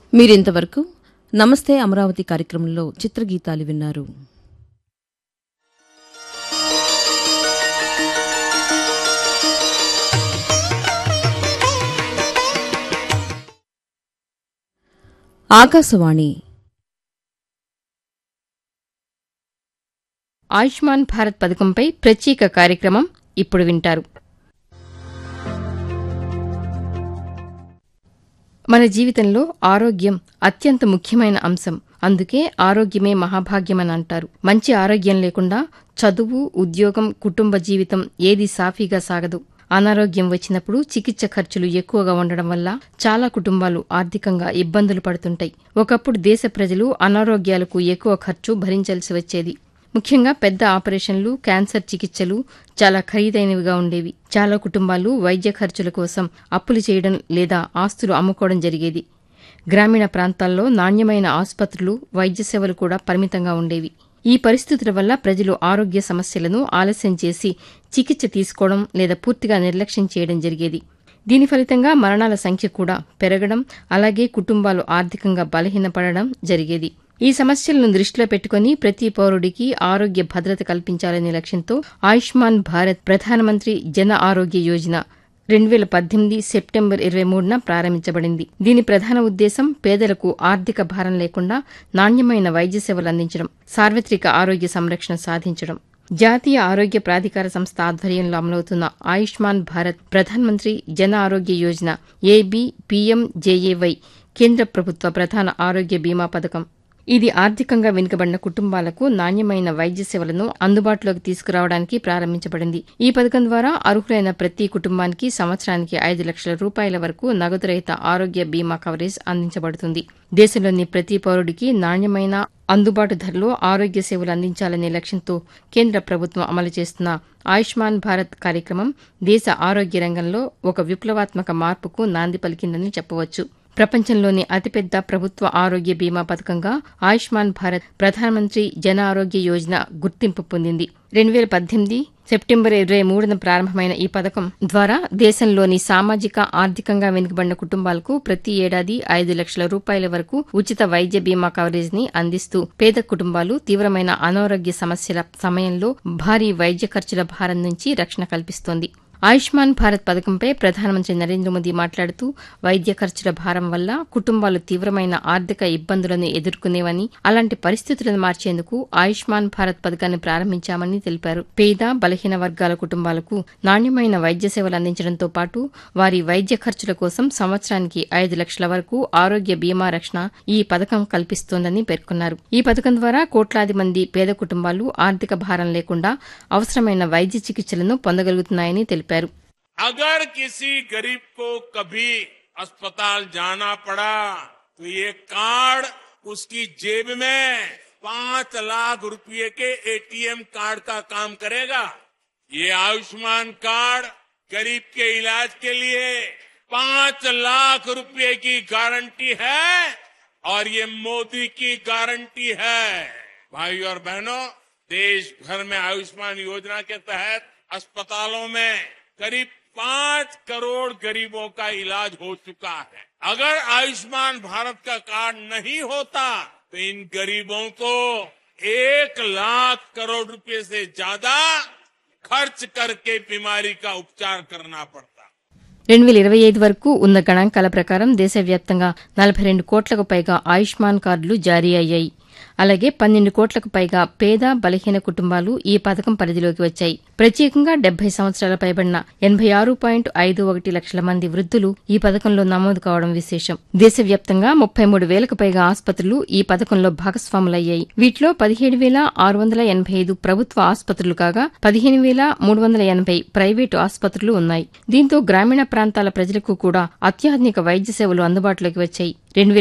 మీరింతవరకు నమస్తే అమరావతి కార్యక్రమంలో చిత్రగీతాలు విన్నారు ఆకాశవాణి ఆయుష్మాన్ భారత్ పథకంపై ప్రత్యేక కార్యక్రమం ఇప్పుడు వింటారు మన జీవితంలో ఆరోగ్యం అత్యంత ముఖ్యమైన అంశం అందుకే ఆరోగ్యమే మహాభాగ్యమని అంటారు మంచి ఆరోగ్యం లేకుండా చదువు ఉద్యోగం కుటుంబ జీవితం ఏది సాఫీగా సాగదు అనారోగ్యం వచ్చినప్పుడు చికిత్స ఖర్చులు ఎక్కువగా ఉండడం వల్ల చాలా కుటుంబాలు ఆర్థికంగా ఇబ్బందులు పడుతుంటాయి ఒకప్పుడు దేశ ప్రజలు అనారోగ్యాలకు ఎక్కువ ఖర్చు భరించాల్సి వచ్చేది ముఖ్యంగా పెద్ద ఆపరేషన్లు క్యాన్సర్ చికిత్సలు చాలా ఖరీదైనవిగా ఉండేవి చాలా కుటుంబాలు వైద్య ఖర్చుల కోసం అప్పులు చేయడం లేదా ఆస్తులు అమ్ముకోవడం జరిగేది గ్రామీణ ప్రాంతాల్లో నాణ్యమైన ఆసుపత్రులు వైద్య సేవలు కూడా పరిమితంగా ఉండేవి ఈ పరిస్థితుల వల్ల ప్రజలు ఆరోగ్య సమస్యలను ఆలస్యం చేసి చికిత్స తీసుకోవడం లేదా పూర్తిగా నిర్లక్ష్యం చేయడం జరిగేది దీని ఫలితంగా మరణాల సంఖ్య కూడా పెరగడం అలాగే కుటుంబాలు ఆర్థికంగా బలహీనపడడం జరిగేది ఈ సమస్యలను దృష్టిలో పెట్టుకుని ప్రతి పౌరుడికి ఆరోగ్య భద్రత కల్పించాలనే లక్ష్యంతో ఆయుష్మాన్ భారత్ ప్రధానమంత్రి జన ఆరోగ్య యోజన రెండు వేల పద్దెనిమిది సెప్టెంబర్ ఇరవై మూడున ప్రారంభించబడింది దీని ప్రధాన ఉద్దేశం పేదలకు ఆర్థిక భారం లేకుండా నాణ్యమైన వైద్య సేవలు అందించడం సార్వత్రిక ఆరోగ్య సంరక్షణ సాధించడం జాతీయ ఆరోగ్య ప్రాధికార సంస్థ ఆధ్వర్యంలో అమలవుతున్న ఆయుష్మాన్ భారత్ ప్రధానమంత్రి జన ఆరోగ్య యోజన ఏబీ పీఎంజేఏవై కేంద్ర ప్రభుత్వ ప్రధాన ఆరోగ్య బీమా పథకం ఇది ఆర్థికంగా వెనుకబడిన కుటుంబాలకు నాణ్యమైన వైద్య సేవలను అందుబాటులోకి తీసుకురావడానికి ప్రారంభించబడింది ఈ పథకం ద్వారా అర్హులైన ప్రతి కుటుంబానికి సంవత్సరానికి ఐదు లక్షల రూపాయల వరకు నగదు రహిత ఆరోగ్య బీమా కవరేజ్ అందించబడుతుంది దేశంలోని ప్రతి పౌరుడికి నాణ్యమైన అందుబాటు ధరలో ఆరోగ్య సేవలు అందించాలనే లక్ష్యంతో కేంద్ర ప్రభుత్వం అమలు చేస్తున్న ఆయుష్మాన్ భారత్ కార్యక్రమం దేశ ఆరోగ్య రంగంలో ఒక విప్లవాత్మక మార్పుకు నాంది పలికిందని చెప్పవచ్చు ప్రపంచంలోని అతిపెద్ద ప్రభుత్వ ఆరోగ్య బీమా పథకంగా ఆయుష్మాన్ భారత్ ప్రధానమంత్రి జన ఆరోగ్య యోజన గుర్తింపు పొందింది రెండు వేల పద్దెనిమిది సెప్టెంబర్ ఇరవై మూడున ప్రారంభమైన ఈ పథకం ద్వారా దేశంలోని సామాజిక ఆర్థికంగా వెనుకబడిన కుటుంబాలకు ప్రతి ఏడాది ఐదు లక్షల రూపాయల వరకు ఉచిత వైద్య బీమా కవరేజ్ ని అందిస్తూ పేద కుటుంబాలు తీవ్రమైన అనారోగ్య సమస్యల సమయంలో భారీ వైద్య ఖర్చుల భారం నుంచి రక్షణ కల్పిస్తోంది ఆయుష్మాన్ భారత్ పథకంపై ప్రధానమంత్రి నరేంద్ర మోదీ మాట్లాడుతూ వైద్య ఖర్చుల భారం వల్ల కుటుంబాలు తీవ్రమైన ఆర్థిక ఇబ్బందులను ఎదుర్కొనేవని అలాంటి పరిస్థితులను మార్చేందుకు ఆయుష్మాన్ భారత్ పథకాన్ని ప్రారంభించామని తెలిపారు పేద బలహీన వర్గాల కుటుంబాలకు నాణ్యమైన వైద్య సేవలు అందించడంతో పాటు వారి వైద్య ఖర్చుల కోసం సంవత్సరానికి ఐదు లక్షల వరకు ఆరోగ్య బీమా రక్షణ ఈ పథకం కల్పిస్తోందని పేర్కొన్నారు ఈ పథకం ద్వారా కోట్లాది మంది పేద కుటుంబాలు ఆర్థిక భారం లేకుండా అవసరమైన వైద్య చికిత్సలను పొందగలుగుతున్నాయని తెలిపారు अगर किसी गरीब को कभी अस्पताल जाना पड़ा तो ये कार्ड उसकी जेब में पांच लाख रुपए के एटीएम कार्ड का काम करेगा ये आयुष्मान कार्ड गरीब के इलाज के लिए पांच लाख रुपए की गारंटी है और ये मोदी की गारंटी है भाई और बहनों देश भर में आयुष्मान योजना के तहत अस्पतालों में करीब पांच करोड़ गरीबों का इलाज हो चुका है अगर आयुष्मान भारत का कार्ड नहीं होता तो इन गरीबों को एक लाख करोड़ रुपए से ज्यादा खर्च करके बीमारी का उपचार करना पड़ता రెండు వేల ఇరవై ఐదు వరకు ఉన్న గణాంకాల ప్రకారం దేశవ్యాప్తంగా నలభై రెండు కోట్లకు పైగా ఆయుష్మాన్ కార్డులు జారీ అయ్యాయి అలాగే పన్నెండు కోట్లకు పైగా పేద బలహీన కుటుంబాలు ఈ పథకం పరిధిలోకి వచ్చాయి ప్రత్యేకంగా డెబ్బై సంవత్సరాల పైబడిన ఎనభై ఆరు పాయింట్ ఐదు ఒకటి లక్షల మంది వృద్ధులు ఈ పథకంలో నమోదు కావడం విశేషం దేశవ్యాప్తంగా ముప్పై మూడు వేలకు పైగా ఆసుపత్రులు ఈ పథకంలో భాగస్వాములయ్యాయి వీటిలో పదిహేడు వేల ఆరు వందల ఎనభై ఐదు ప్రభుత్వ ఆసుపత్రులు కాగా పదిహేను వేల మూడు వందల ఎనభై ప్రైవేటు ఆసుపత్రులు ఉన్నాయి దీంతో గ్రామీణ ప్రాంతాల ప్రజలకు కూడా అత్యాధునిక వైద్య సేవలు అందుబాటులోకి వచ్చాయి రెండు